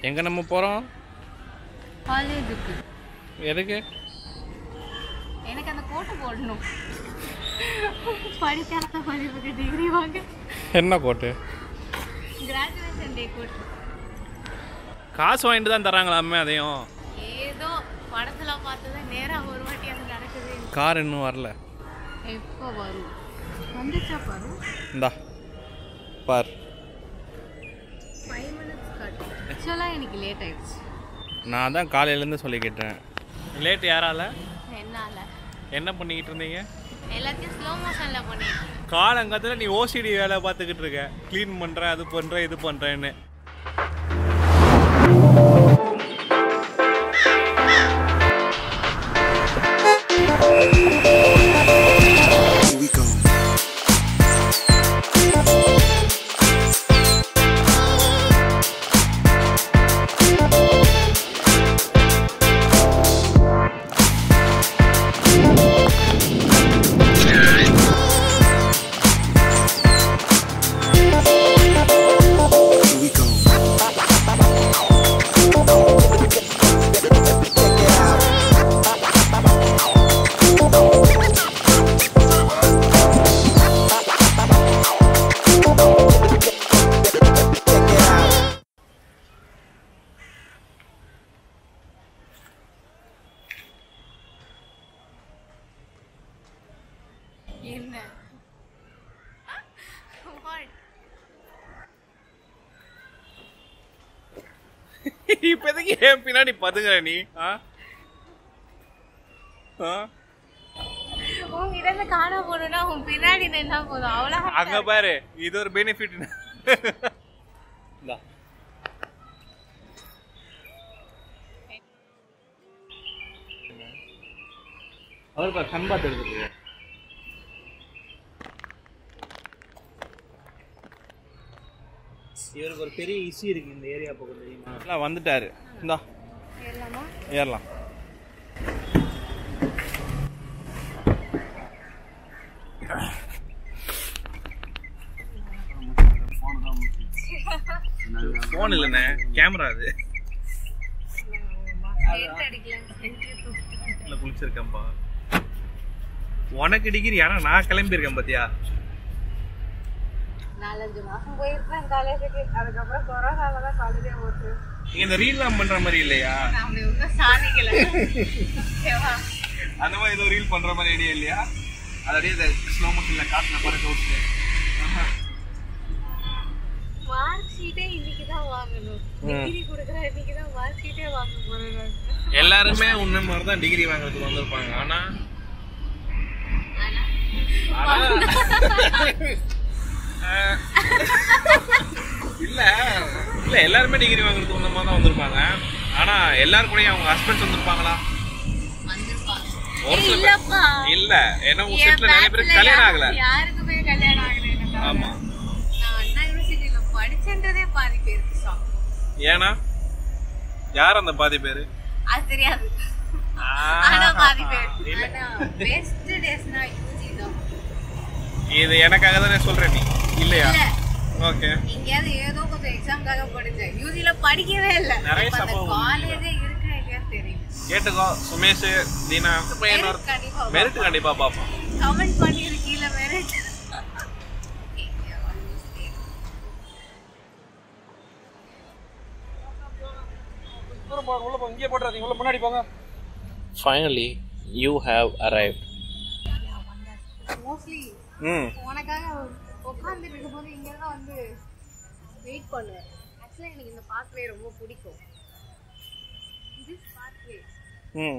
எங்கே நம்ம போகிறோம் காலேஜுக்கு எதுக்கு எனக்கு அந்த கோட்டை போடணும் படிக்காத படிப்புக்கு டிகிரி வாங்க என்ன கோட்டு கிராஜுவேஷன் டே கோட்டு காசு வாங்கிட்டு தான் தராங்களாமே அதையும் ஏதோ படத்துல பார்த்தது நேரா ஒரு வாட்டி அது நடக்குது கார் இன்னும் வரல எப்போ வரும் வந்துச்சா பாரு இந்தா பார் ஃபைவ் மினிட்ஸ் காட்டு ஆக்சுவலாக எனக்கு லேட் ஆயிடுச்சு நான் தான் காலையிலேருந்து சொல்லிக்கிட்டேன் லேட் யாரால என்னால என்ன பண்ணிக்கிட்டு இருந்தீங்க எல்லாத்தையும் ஸ்லோ மோஷனில் பண்ணிட்டேன் காலங்கத்தில் நீ ஓசிடி வேலை பார்த்துக்கிட்டு இருக்க க்ளீன் பண்ணுறேன் அது பண்ணுறேன் இது பண்ணுறேன்னு Here we go. Here we go. என்ன What? இப்போதைக்கு என் பின்னாடி பதுங்குற நீ ஆ ஆ உங்ககிட்ட இருந்து காண போகணும்னா உன் பின்னாடி நின்னா போதும் அவ்வளோ அங்க பாரு இது ஒரு பெனிஃபிட் அவர் பாரு கண் பார்த்து எடுத்துட்டு இவருக்கு ஒரு பெரிய இஷ்யூ இருக்கு இந்த ஏரியா பக்கம் தெரியுமா எல்லாம் வந்துட்டாரு இந்தா ஏறலாமா ஏறலாம் ஃபோன் இல்லைண்ணே கேமரா அது எடுத்து அடிக்கலாம் இல்லை குளிச்சிருக்கேன்ப்பா உனக்கு டிகிரி ஆனா நான் கிளம்பியிருக்கேன் பாத்தியா நாலஞ்சு மாசம் போயிருப்பேன் காலேஜுக்கு அதுக்கப்புறம் கொரோனால தான் காலேஜே போச்சு நீங்க இந்த ரீல்லாம் பண்ற மாதிரி இல்லையா நான் அப்படி ஒன்றும் சாதிக்கல ஓகேவா அந்த மாதிரி ஏதோ ரீல் பண்ற மாதிரி ஐடியா இல்லையா அது அப்படியே இந்த ஸ்லோ மோஷன்ல காட்டுல பறக்க விட்டு மார்க் ஷீட்டே இன்னைக்கு தான் வாங்கணும் டிகிரி கொடுக்குற இன்னைக்கு தான் மார்க் ஷீட்டே வாங்க போறேன் நான். எல்லாருமே உன்ன மாதிரி தான் டிகிரி வாங்குறதுக்கு வந்திருப்பாங்க ஆனா ஆனா அஹ், இல்ல இல்ல எல்லாருமே டிகிரி வாங்குறதுக்கு உன்ன மாதிரி தான் வந்திருப்பாங்க ஆனா எல்லாரும் கூடயும் அவங்க ஹஸ்பண்ட்ஸ் வந்திருப்பாங்களா வந்திருப்பாங்க ஒரு ஏய், சில இல்லப்பா இல்ல ஏன்னா உங்க என் செட்ல நிறைய பேருக்கு batchல கல்யாணம் ஆகல யாருக்குமே கல்யாணம் ஆகல எனக்கு ஆமா நான் அண்ணா யூனிவர்சிட்டியில படிச்சேன்றதே பாதி பேருக்கு ஷாக் ஏன்னா யார் அந்த பாதி பேரு அது தெரியாது ஆனா பாதி பேர் ஆனா பெஸ்ட் டேஸ்னா யூஜி தான் இது எனக்காக தானே சொல்ற நீ இல்லையா இல்ல ஓகே எங்கேயாவது ஏதோ கொஞ்சம் எக்ஸாம்காக படிச்சேன் யூஜில படிக்கவே இல்ல நிறைய சம்பவம் காலேஜே இருக்கா இல்லையான்னு தெரியல கேட்டுக்கோ சுமேஷ் தீனா பையன் Merit கண்டிப்பா மெரிட் கண்டிப்பா பார்ப்போம் கமெண்ட் பண்ணிரு கீழே merit finally you have arrive mostly ம் உனக்காக உட்காந்துட்டு இருக்கும்போது இங்க தான் வந்து வெயிட் பண்ணுவேன் ஆக்சுவலா எனக்கு இந்த பாத்வே ரொம்ப பிடிக்கும் இது பாத்வே ம்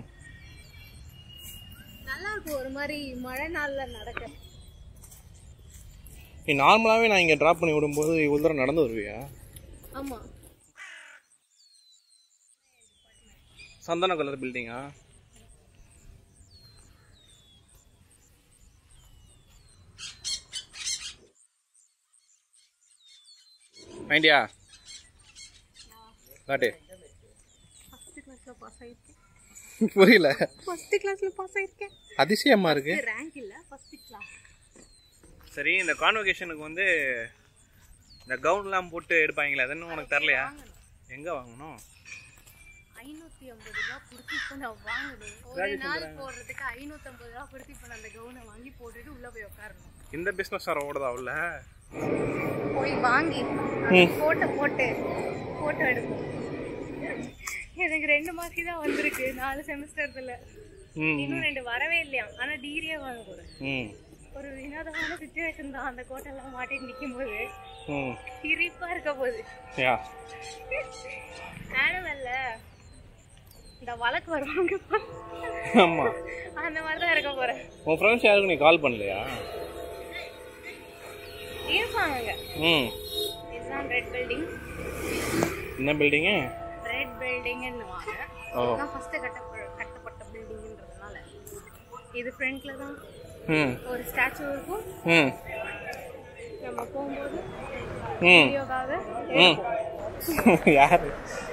நல்லா இருக்கும் ஒரு மாதிரி மழை நாள்ல நடக்க நீ நார்மலாகவே நான் இங்கே ட்ராப் பண்ணி விடும்போது இவ்வளோ தூரம் நடந்து வருவியா ஆமா சந்தன கலர் பில்டிங்கா ஐண்டியா காட்டு ஃபர்ஸ்ட் கிளாஸ்ல பாஸ் ஆயிருக்கேன் புரியல ஃபர்ஸ்ட் கிளாஸ்ல பாஸ் ஆயிருக்கேன் அதிசயமா இருக்கு ரேங்க் இல்ல ஃபர்ஸ்ட் கிளாஸ் சரி இந்த கான்வொகேஷனுக்கு வந்து இந்த கவுன்லாம் போட்டு எடுப்பாங்களே அது இன்னும் உனக்கு தரலையா எங்கே வாங்கணும் ஐநூத்தி ஐம்பது ரூபா கொடுத்து இப்போ நான் வாங்கணும் ஒரு நாள் போடுறதுக்கு ஐநூத்தி ஐம்பது ரூபா கொடுத்து இப்போ நான் அந்த கவுனை வாங்கி போட்டுட்டு உள்ள போய் உட்காரணும் இந்த பிஸ்னஸ் வர ஓடுதா உள்ள போய் வாங்கி போட்டோ போட்டு போட்டோ எடுப்போம் எனக்கு ரெண்டு மார்க்கு தான் வந்திருக்கு நாலு செமஸ்டர்ல ம் இன்னும் ரெண்டு வரவே இல்லையா ஆனா டிகிரியே வாங்க போறேன் ம் ஒரு வினோதமான சுச்சுவேஷன் தான் அந்த கோட்டெல்லாம் மாட்டிட்டு நிற்கும் போது ம் சிரிப்பா இருக்க போகுது யா ஆனவல்ல இந்த வழக்கு வருவாங்க ஆமாம் அந்த மாதிரி தான் இருக்க போறேன் உன் ஃப்ரெண்ட்ஸ் யாருக்கும் நீ கால் பண்ணலையா இருப்பாங்க ம் இதுதான் ரெட் பில்டிங் என்ன பில்டிங்கு ரெட் பில்டிங்னு வாங்க ஓ இதுதான் ஃபர்ஸ்ட் கட்டப்ப கட்டப்பட்ட பில்டிங்ன்றதுனால இது ஃப்ரண்ட்ல தான் ம் ஒரு ஸ்டாச்சு இருக்கும் ம் நம்ம போகும்போது ம் வீடியோக்காக ம் யார்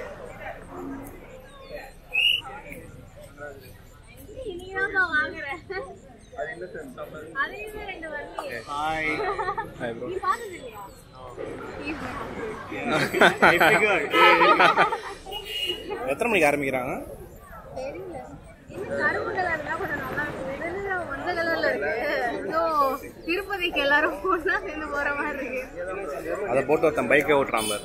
இன்னைக்கு தான் வாங்குறேன் அதையுமே ரெண்டு வரலையே ஹாய் ஹாய் ப்ரோ நீ பார்த்தது இல்லையா எத்தனை மணிக்கு ஆரம்பிக்கிறாங்க தெரியல இன்னும் கருப்பு கலர் தான் கொஞ்சம் நல்லா இருக்கு இது என்ன மஞ்சள் கலர்ல இருக்கு ஏதோ திருப்பதிக்கு எல்லாரும் ஒண்ணா சேர்ந்து போற மாதிரி இருக்கு அதை போட்டு ஒருத்தன் பைக்கை ஓட்டுறான் பாரு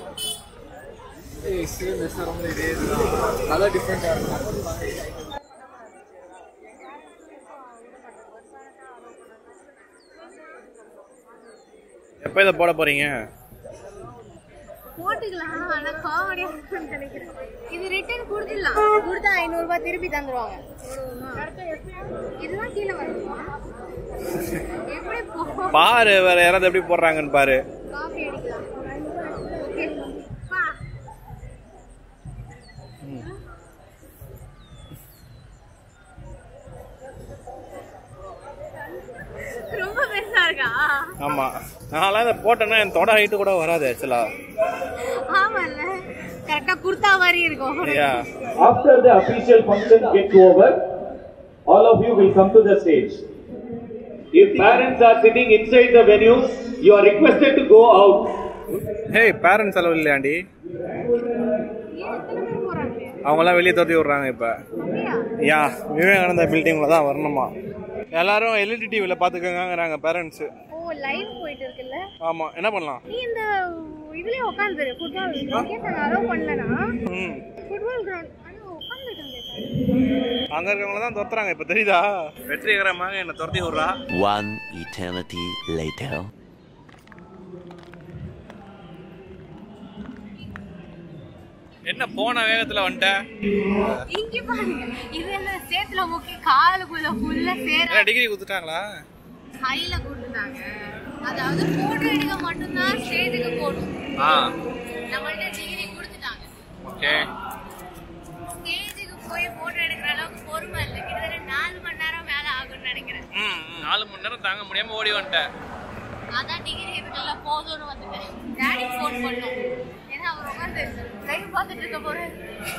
எப்போ இதை போட போறீங்க போட்டுக்கலாம் ஆனா காமெடியா இருக்குன்னு நினைக்கிறேன் இது ரிட்டர்ன் கொடுத்துடலாம் கொடுத்தா ஐநூறு ரூபாய் திருப்பி தந்துருவாங்க இதுதான் கீழே வருமா எப்படி போ பாரு வேற யாராவது எப்படி போடுறாங்கன்னு பாரு காஃபி அடிக்கலாம் ஓகே பா ரொம்ப பெருசா இருக்கா ஆமா நான்லாம் இதை போட்டேன்னா என் தொட ஹைட்டு கூட வராது ஆக்சுவலா ஆமால்ல கரெக்டா குர்தா மாதிரி இருக்கும் ஐயா After the official function gets over, all of you will come to the stage. If parents are sitting inside the venue, you are requested to go out. Hey parents செலவு இல்லையாண்டி ஏன் இத்தனை பேர் போறாங்களே அவங்களாம் வெளியே துரத்தி விடுறாங்க இப்போ அப்படியா யா விவேகானந்தா பில்டிங்கில் தான் வரணுமா எல்லாரும் எல்இடி டிவியில் பார்த்துக்கோங்கிறாங்க பேரண்ட்ஸு ஓ லைவ் போயிட்டு இருக்குல்ல ஆமாம் என்ன பண்ணலாம் நீ இந்த இதுலயே உட்காந்துரு ஃபுட்பால் கேஸ் நாங்க அலோவ் பண்ணலனா ம் ஃபுட்பால் கிரவுண்ட் ஆனா உட்காந்துருக்கேன் அங்கே இருக்கவங்கள தான் துரத்துறாங்க இப்போ தெரியுதா வெற்றிகரமாக என்னை துரத்தி விட்றா One eternity later. என்ன போன வேகத்தில் வந்துட்டேன் இங்க பாருங்க இது என்ன சேத்துல முக்கி காலுக்குள்ள ஃபுல்லா சேர என்ன டிகிரி கொடுத்துட்டாங்களா கையில கொடுத்துட்டாங்க அதாவது போட்டோ எடுக்க மட்டும்தான் ஸ்டேஜுக்கு போடும் ஆ நம்மள்ட்ட டிகிரி கொடுத்துட்டாங்க ஓகே ஸ்டேஜுக்கு போய் போட்டோ எடுக்கிற அளவுக்கு பொறுமை இல்லை கிட்டத்தட்ட நாலு மணி நேரம் மேல ஆகும்னு நினைக்கிறேன் ம் நாலு மணி நேரம் தாங்க முடியாமல் ஓடி வந்துட்டேன் அதான் டிகிரி இருக்குல்ல போதும்னு வந்துட்டேன் டாடி ஃபோன் பண்ணோம் ஏன்னா அவர் உட்காந்து லைவ் பார்த்துட்டு இருக்க போறாரு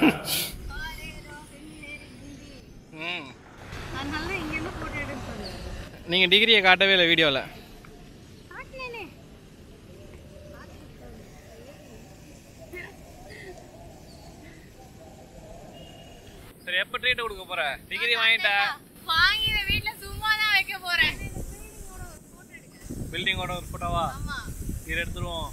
ம் அதனால இங்க இருந்து போட்டோ எடுக்க சொன்னாரு நீங்கள் டிகிரியை காட்டவே இல்லை வீடியோவில் காட்டினேனே சரி எப்போ ட்ரீட் கொடுக்க போற டிகிரி வாங்கிட்ட வாங்கி இதை வீட்ல சும்மா தான் வைக்க போறேன் பில்டிங்கோட ஒரு ஃபோட்டோவா ஆமா இது எடுத்துருவோம்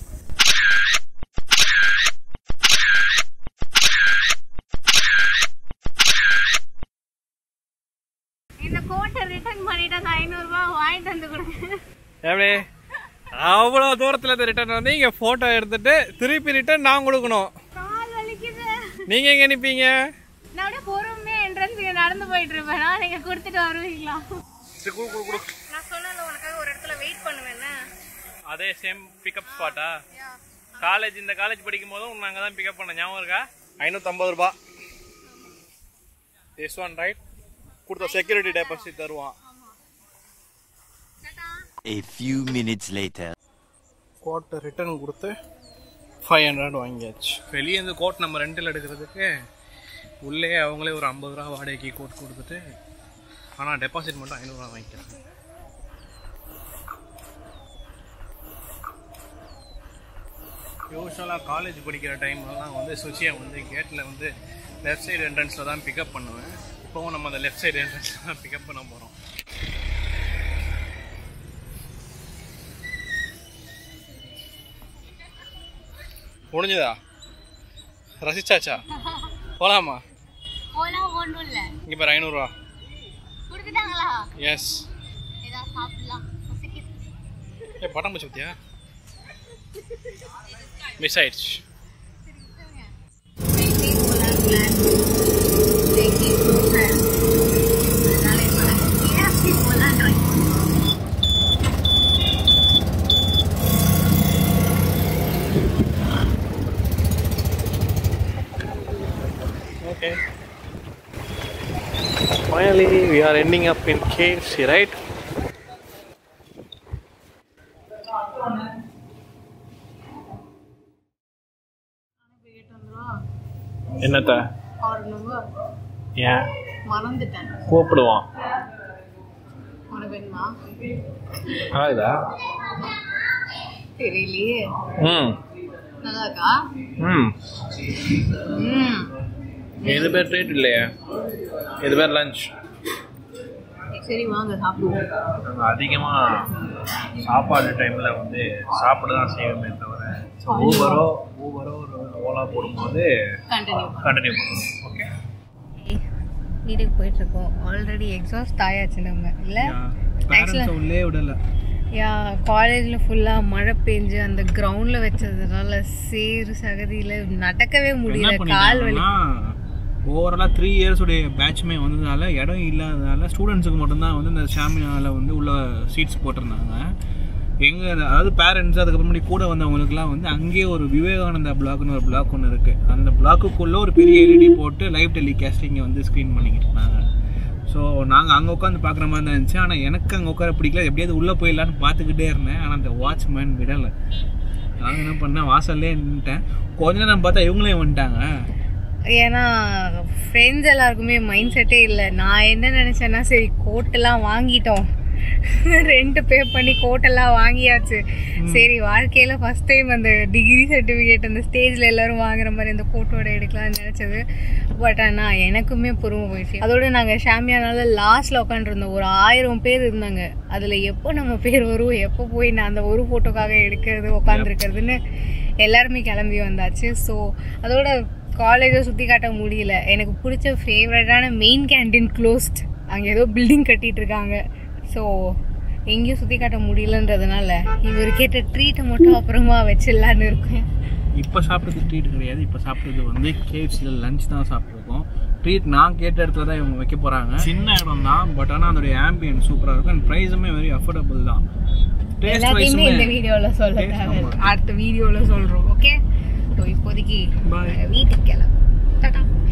இந்த கோட்டை ரிட்டர்ன் பண்ணிட்டு அந்த ஐநூறு ரூபாய் வாங்கிட்டு வந்து கொடுங்க எப்படி அவ்வளோ தூரத்தில் இருந்து ரிட்டர்ன் வந்து இங்கே ஃபோட்டோ எடுத்துட்டு திருப்பி ரிட்டர்ன் நான் கொடுக்கணும் கால் வலிக்குது நீங்கள் எங்கே நிற்பீங்க நான் அப்படியே பொறுமையா என்ட்ரன்ஸுக்கு நடந்து போயிட்டு இருப்பேனா நீங்க கொடுத்துட்டு வருவீங்களா சரி கொடு கொடு கொடு நான் சொன்னல உனக்காக ஒரு இடத்துல வெயிட் பண்ணுவேன்னு அதே சேம் பிக்கப் ஸ்பாட்டா காலேஜ் இந்த காலேஜ் படிக்கும் போதும் உன்னை அங்கே தான் பிக்கப் பண்ண ஞாபகம் இருக்கா ஐநூற்றம்பது ரூபா எஸ் ஒன் ரைட் கொடுத்த செக்யூரிட்டி டெபாசிட் தருவான் A few minutes later. கோட்டை ரிட்டர்ன் கொடுத்து ஃபைவ் ஹண்ட்ரட் வாங்கியாச்சு வெளியே இருந்து கோட் நம்ம ரெண்டில் எடுக்கிறதுக்கு உள்ளே அவங்களே ஒரு ஐம்பது ரூபா வாடகைக்கு கோட் கொடுத்துட்டு ஆனால் டெபாசிட் மட்டும் ஐநூறுரூவா வாங்கிக்கிறாங்க யூஸ்வலாக காலேஜ் படிக்கிற டைம்லலாம் வந்து சுச்சியை வந்து கேட்டில் வந்து லெஃப்ட் சைடு என்ட்ரன்ஸில் தான் பிக்கப் பண்ணுவேன் இப்போவும் நம்ம அந்த லெஃப்ட் சைடு என்ட்ரன்ஸில் தான் பிக்கப் பண்ண போகிறோம் முடிஞ்சதா ரசிச்சாச்சா போகலாமா போலாம் ஒன்றும் இல்லை இங்கே பாரு ஐநூறுரூவா கொடுத்துட்டாங்களா எஸ் ஏதாவது சாப்பிடலாம் பசிக்குது. ஏ பட்டம் பூச்சி பத்தியா மிஸ் ஆயிடுச்சு Maybe போலாம்னு plan பண்ணோம். Maybe போகிறேன். அதனால இப்ப நான் KFC போலான்னு try பண்ணோம். Okay. Finally, we are ending up in KFC, right? என்னத்த ஆறணுமா? ஏன் மறந்துட்டேன் கூப்பிடுவான் உனக்கு வேணுமா ஆகுதா தெரியலையே ம் நல்லா இருக்கா ம் ம் இது பேர் ட்ரீட் இல்லையா இது பேர் லஞ்ச் சரி வாங்க சாப்பிடுவோம் நாங்கள் அதிகமாக சாப்பாடு டைமில் வந்து சாப்பிட தான் செய்வோமே தவிர ஊபரோ ஊபரோ ஒரு ஓலா போடும்போது கண்டினியூ கண்டினியூ பண்ணுவோம் ஓகே வீட்டுக்கு போயிட்டு இருக்கோம் ஆல்ரெடி எக்ஸாஸ்ட் ஆயாச்சு நம்ம இல்லை ஆக்சுவலாக உள்ளே விடலை யா காலேஜில் ஃபுல்லாக மழை பெஞ்சு அந்த கிரவுண்டில் வச்சதுனால சேறு சகதியில் நடக்கவே என்ன முடியல கால் வலி பண்ணிட்டாங்கன்னா ஓவராலாக த்ரீ இயர்ஸுடைய பேட்ச்மே வந்ததுனால இடம் இல்லாததால ஸ்டூடெண்ட்ஸுக்கு மட்டும்தான் வந்து இந்த ஷாமினாவில் வந்து உள்ள சீட்ஸ் போட்டிருந்தாங்க எங்கள் அதாவது பேரண்ட்ஸ் அதுக்கப்புறமேடி கூட வந்தவங்களுக்குலாம் வந்து அங்கேயே ஒரு விவேகானந்தா பிளாக்னு ஒரு பிளாக் ஒன்று இருக்குது அந்த பிளாக்குக்குள்ளே ஒரு பெரிய எல்இடி போட்டு லைவ் டெலிகாஸ்டிங்கை வந்து ஸ்க்ரீன் பண்ணிக்கிட்டு இருந்தாங்க ஸோ நாங்கள் அங்கே உட்காந்து பார்க்குற மாதிரி தான் இருந்துச்சு ஆனால் எனக்கு அங்கே உட்கார பிடிக்கல எப்படியாவது உள்ளே போயிடலான்னு பார்த்துக்கிட்டே இருந்தேன் ஆனால் அந்த வாட்ச்மேன் விடலை நான் என்ன பண்ணேன் வாசல்லே நின்றுட்டேன் கொஞ்ச நேரம் பார்த்தா இவங்களே வந்துட்டாங்க ஏன்னா ஃப்ரெண்ட்ஸ் எல்லாருக்குமே மைண்ட் செட்டே இல்லை நான் என்ன நினச்சேன்னா சரி கோட்டெல்லாம் வாங்கிட்டோம் ரெண்ட் பே பண்ணி கோட்டெல்லாம் வாங்கியாச்சு சரி வாழ்க்கையில் ஃபஸ்ட் டைம் அந்த டிகிரி சர்டிஃபிகேட் அந்த ஸ்டேஜில் எல்லாரும் வாங்குற மாதிரி அந்த கோட்டோட எடுக்கலாம்னு நினச்சது பட் ஆனால் எனக்குமே பொறுமை போயிடுச்சு அதோட நாங்கள் ஷாமியானால லாஸ்ட்டில் உட்காந்துருந்தோம் ஒரு ஆயிரம் பேர் இருந்தாங்க அதில் எப்போ நம்ம பேர் வரும் எப்போ போய் நான் அந்த ஒரு ஃபோட்டோக்காக எடுக்கிறது உட்காந்துருக்கிறதுன்னு எல்லாருமே கிளம்பி வந்தாச்சு ஸோ அதோட காலேஜை சுற்றி காட்ட முடியல எனக்கு பிடிச்ச ஃபேவரட்டான மெயின் கேண்டீன் க்ளோஸ்ட் அங்கே ஏதோ பில்டிங் கட்டிட்டு இருக்காங்க ஸோ எங்கேயும் சுற்றி காட்ட முடியலன்றதுனால இவர் கேட்ட ட்ரீட்டை மட்டும் அப்புறமா வச்சிடலான்னு இருக்கேன் இப்போ சாப்பிட்றது ட்ரீட் கிடையாது இப்போ சாப்பிட்றது வந்து கேஎஃப்சியில் லஞ்ச் தான் சாப்பிட்ருக்கோம் ட்ரீட் நான் கேட்ட இடத்துல தான் இவங்க வைக்க போகிறாங்க சின்ன இடம் தான் பட் ஆனால் அதோடைய ஆம்பியன் சூப்பராக இருக்கும் அண்ட் ப்ரைஸுமே வெரி அஃபோர்டபுள் தான் டேஸ்ட் எல்லாத்தையுமே இந்த வைஸுமே வீடியோவில் சொல்ல Taste தேவை ஆமா. அடுத்த வீடியோவில் சொல்கிறோம் ஓகே ஸோ இப்போதைக்கு Bye. வீட்டுக்கு கிளம்பு டாடா